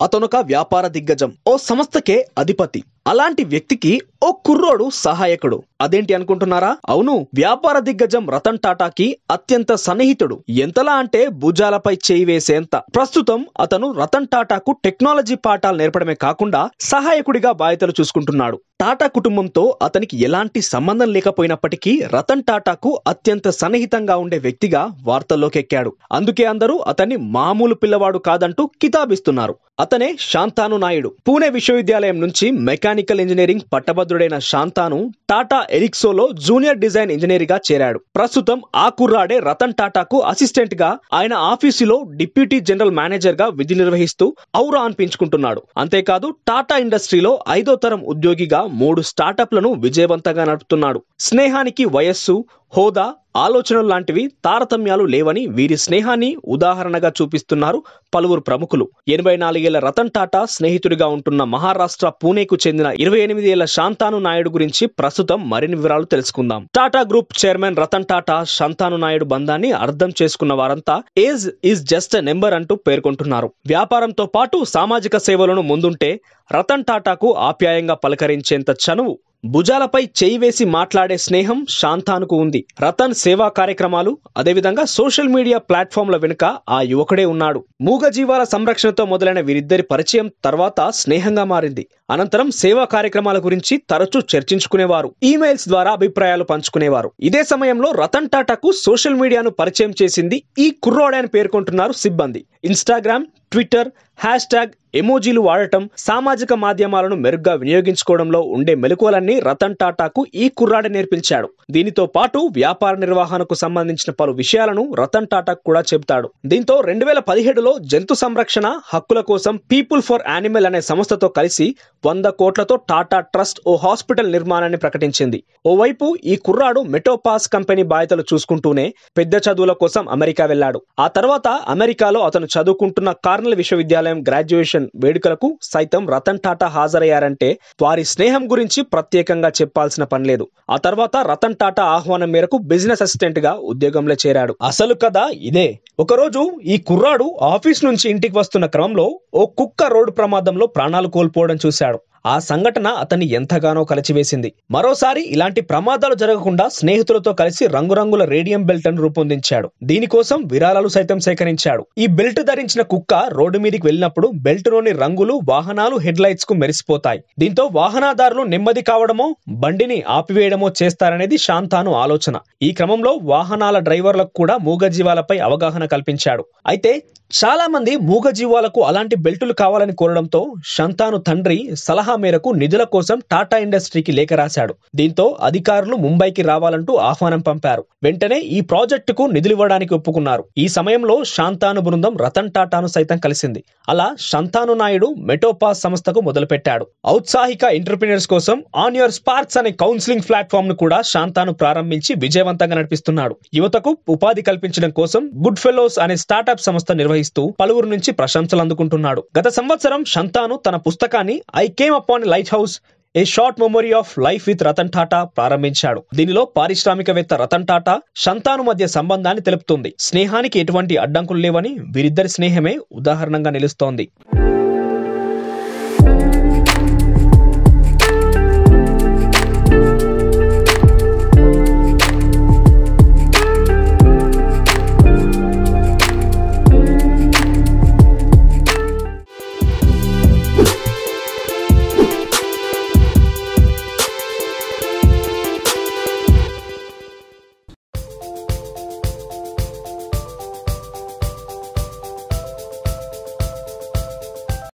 అతనొక వ్యాపార దిగ్గజం ఓ సంస్థకే అధిపతి అలాంటి వ్యక్తికి ఓ కుర్రోడు సహాయకుడు అదేంటి అనుకుంటున్నారా అవును వ్యాపార దిగ్గజం రతన్ టాటాకి అత్యంత సన్నిహితుడు ఎంతలా అంటే భుజాలపై చేయి వేసేంత ప్రస్తుతం అతను రతన్ టాటాకు టెక్నాలజీ పాఠాలు నేర్పడమే కాకుండా సహాయకుడిగా బాధ్యతలు చూసుకుంటున్నాడు టాటా కుటుంబంతో అతనికి ఎలాంటి సంబంధం లేకపోయినప్పటికీ రతన్ టాటాకు అత్యంత సన్నిహితంగా ఉండే వ్యక్తిగా వార్తల్లోకి ఎక్కాడు అందుకే అందరూ అతన్ని మామూలు పిల్లవాడు కాదంటూ కితాబిస్తున్నారు అతనే శాంతాను నాయుడు పూణే విశ్వవిద్యాలయం నుంచి మెకానికల్ ఇంజనీరింగ్ పట్టభద్రుడైన శాంతాను టాటా ఎరిక్సోలో జూనియర్ డిజైన్ ఇంజనీర్ గా చేరాడు ప్రస్తుతం ఆ కుర్రాడే రతన్ టాటాకు అసిస్టెంట్ గా ఆయన ఆఫీసులో డిప్యూటీ జనరల్ మేనేజర్ గా విధి నిర్వహిస్తూ ఔరా అనిపించుకుంటున్నాడు అంతేకాదు టాటా ఇండస్ట్రీలో ఐదో తరం ఉద్యోగిగా మూడు స్టార్టప్లను విజయవంతంగా నడుపుతున్నాడు స్నేహానికి వయస్సు హోదా ఆలోచనలు లాంటివి తారతమ్యాలు లేవని వీరి స్నేహాన్ని ఉదాహరణగా చూపిస్తున్నారు పలువురు ప్రముఖులు ఎనభై నాలుగేళ్ల రతన్ టాటా స్నేహితుడిగా ఉంటున్న మహారాష్ట్ర పూణేకు చెందిన ఇరవై ఎనిమిది ఏళ్ల శాంతాను నాయుడు గురించి ప్రస్తుతం మరిన్ని వివరాలు తెలుసుకుందాం టాటా గ్రూప్ చైర్మన్ రతన్ టాటా శాంతాను నాయుడు బంధాన్ని అర్థం చేసుకున్న వారంతా age is just a number అంటూ పేర్కొంటున్నారు వ్యాపారంతో పాటు సామాజిక సేవలను ముందుంటే రతన్ టాటాకు ఆప్యాయంగా పలకరించేంత చనువు భుజాలపై చేయి వేసి మాట్లాడే స్నేహం శాంతానుకు ఉంది రతన్ సేవా కార్యక్రమాలు అదేవిధంగా సోషల్ మీడియా ప్లాట్ఫామ్ల వెనుక ఆ యువకుడే ఉన్నాడు మూగజీవాల సంరక్షణతో మొదలైన వీరిద్దరి పరిచయం తర్వాత స్నేహంగా మారింది అనంతరం సేవా కార్యక్రమాల గురించి తరచూ చర్చించుకునేవారు ఈమెయిల్స్ ద్వారా అభిప్రాయాలు పంచుకునేవారు ఇదే సమయంలో రతన్ టాటాకు సోషల్ మీడియాను పరిచయం చేసింది ఈ కుర్రోడే అని పేర్కొంటున్నారు సిబ్బంది ఇన్స్టాగ్రామ్ ట్విట్టర్ హ్యాష్ ట్యాగ్ ఎమోజీలు వాడటం సామాజిక మాధ్యమాలను మెరుగ్గా వినియోగించుకోవడంలో ఉండే మెలకువలన్నీ రతన్ టాటాకు ఈ కుర్రాడే నేర్పించాడు దీనితో పాటు వ్యాపార నిర్వహణకు సంబంధించిన పలు విషయాలను రతన్ టాటాకు కూడా చెబుతాడు దీంతో రెండు వేల పదిహేడులో జంతు సంరక్షణ హక్కుల కోసం పీపుల్ ఫర్ యానిమల్ అనే సంస్థతో కలిసి వంద కోట్లతో టాటా ట్రస్ట్ ఓ హాస్పిటల్ నిర్మాణాన్ని ప్రకటించింది ఓవైపు ఈ కుర్రాడు మెటోపాస్ కంపెనీ బాధ్యతలు చూసుకుంటూనే పెద్ద చదువుల కోసం అమెరికా వెళ్లాడు ఆ తర్వాత అమెరికాలో అతను చదువుకుంటున్న కార్నల్ విశ్వవిద్యాలయం గ్రాడ్యుయేషన్ వేడుకలకు సైతం రతన్ టాటా హాజరయ్యారంటే వారి స్నేహం గురించి ప్రత్యేకంగా చెప్పాల్సిన పని లేదు ఆ తర్వాత రతన్ టాటా ఆహ్వానం మేరకు బిజినెస్ అసిస్టెంట్ గా ఉద్యోగంలో చేరాడు అసలు కథ ఇదే ఒకరోజు ఈ కుర్రాడు ఆఫీస్ నుంచి ఇంటికి వస్తున్న క్రమంలో ఓ కుక్క రోడ్డు ప్రమాదంలో ప్రాణాలు కోల్పోవడం చూశాడు ఆ సంఘటన అతన్ని ఎంతగానో కలిచివేసింది మరోసారి ఇలాంటి ప్రమాదాలు జరగకుండా స్నేహితులతో కలిసి రంగురంగుల రేడియం బెల్ట్ ను రూపొందించాడు దీనికోసం విరాళాలు సైతం సేకరించాడు ఈ బెల్ట్ ధరించిన కుక్క రోడ్డు మీదకి వెళ్ళినప్పుడు బెల్ట్ లోని రంగులు వాహనాలు హెడ్ లైట్స్ కు మెరిసిపోతాయి దీంతో వాహనదారులు నెమ్మది కావడమో బండిని ఆపివేయడమో చేస్తారనేది శాంతాను ఆలోచన ఈ క్రమంలో వాహనాల డ్రైవర్లకు కూడా మూగజీవాలపై అవగాహన కల్పించాడు అయితే చాలా మంది మూగజీవాలకు అలాంటి బెల్టులు కావాలని కోరడంతో శంతాను తండ్రి సలహా మేరకు నిధుల కోసం టాటా ఇండస్ట్రీకి లేఖ రాశాడు దీంతో అధికారులు ముంబైకి రావాలంటూ ఆహ్వానం పంపారు వెంటనే ఈ ప్రాజెక్టుకు నిధులివ్వడానికి ఒప్పుకున్నారు ఈ సమయంలో శాంతాను బృందం రతన్ టాటాను సైతం కలిసింది అలా శంతాను నాయుడు మెటోపాస్ సంస్థకు మొదలుపెట్టాడు ఔత్సాహిక ఎంటర్ప్రినర్స్ కోసం ఆన్ యువర్ స్పార్క్స్ అనే కౌన్సిలింగ్ ప్లాట్ఫామ్ ను కూడా శాంతాను ప్రారంభించి విజయవంతంగా నడిపిస్తున్నాడు యువతకు ఉపాధి కల్పించడం కోసం గుడ్ ఫెలోస్ అనే స్టార్టప్ సంస్థ నిర్వహిస్తూ పలువురు నుంచి ప్రశంసలు అందుకుంటున్నాడు గత సంవత్సరం శంతాను తన పుస్తకాన్ని I came upon lighthouse a short memory of life with Ratan Tata ప్రారంభించాడు దీనిలో పారిశ్రామికవేత్త రతన్ టాటా శంతాను మధ్య సంబంధాన్ని తెలుపుతుంది స్నేహానికి ఎటువంటి అడ్డంకులు లేవని వీరిద్దరి స్నేహమే ఉదాహరణగా నిలుస్తోంది